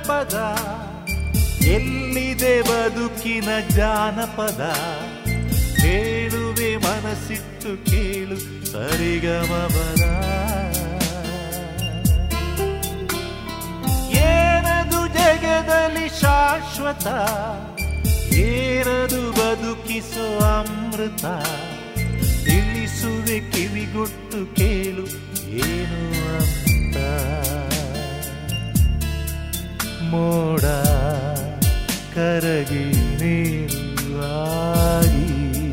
ಪದ ಎಲ್ಲಿದೆ ಬದುಕಿನ ಜಾನಪದ ಕೇಳುವೆ ಮನಸ್ಸಿಟ್ಟು ಕೇಳು ಸರಿಗಮಬರ ಏನದು ಜಗದಲ್ಲಿ ಶಾಶ್ವತ ಏನದು ಬದುಕಿಸೋ ಅಮೃತ ತಿಳಿಸುವೆ ಕಿವಿಗೊಟ್ಟು ಕೇಳು ಏನು ಅಂತ ಮೋಡ ಕರಗಿ ನೀರುವಾಗಿ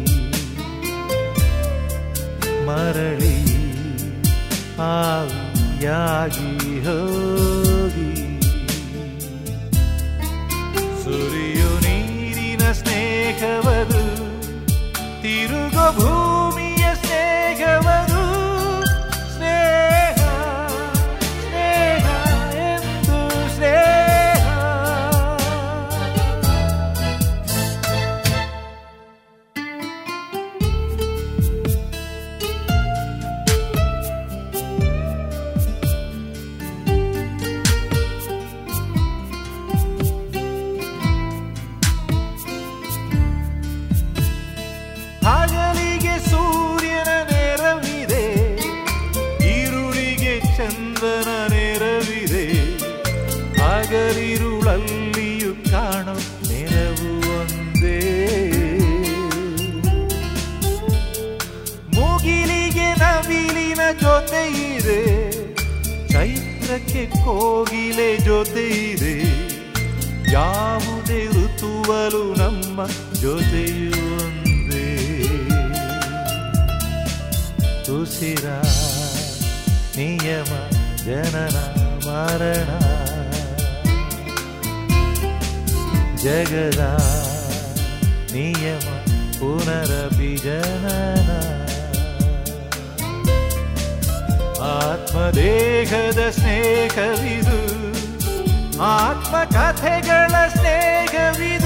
ಮರಳಿ ಆವಿಯಾಗಿ ಹೋಗಿ ಸುರಿಯು ನೀರಿನ ಸ್ನೇಹವದು ತಿರುಗೋ ಭೂಮಿಯ ಸ್ನೇಹವದು ಸ್ನೇಹ ಸ್ನೇಹ ಎಂದು ಸ್ನೇಹ ಹಗಲಿಗೆ ಸೂರ್ಯನ ನೆರವಿದೆ ಈರುಳಿಗೆ ಚಂದ್ರನ ನೆರವಿದೆ ಹಗಲಿರುಳಲ್ಲಿಯೂ ಕಾಣೋ ನೆರವು ಒಂದೇ ಮುಗಿಲಿಗೆ ನವಿಲಿನ ಜೊತೆ ಇದೆ ಚೈತ್ರಕ್ಕೆ ಕೋಗಿಲೆ ಜೊತೆ ಇದೆ ಯಾವುದೇ ಋತುವಲು ನಮ್ಮ ಜೊತೆಯು ಒಂದೇ ಉಸಿರ ನಿಯಮ ಜನನ ಮರಣ ಜಗದ ನಿಯಮ ಪುನರಪಿ ಜನನ ಆತ್ಮದೇಹದ ಸ್ನೇಹವಿದು ಆತ್ಮಕಥೆಗಳ ಸ್ನೇಹವಿದು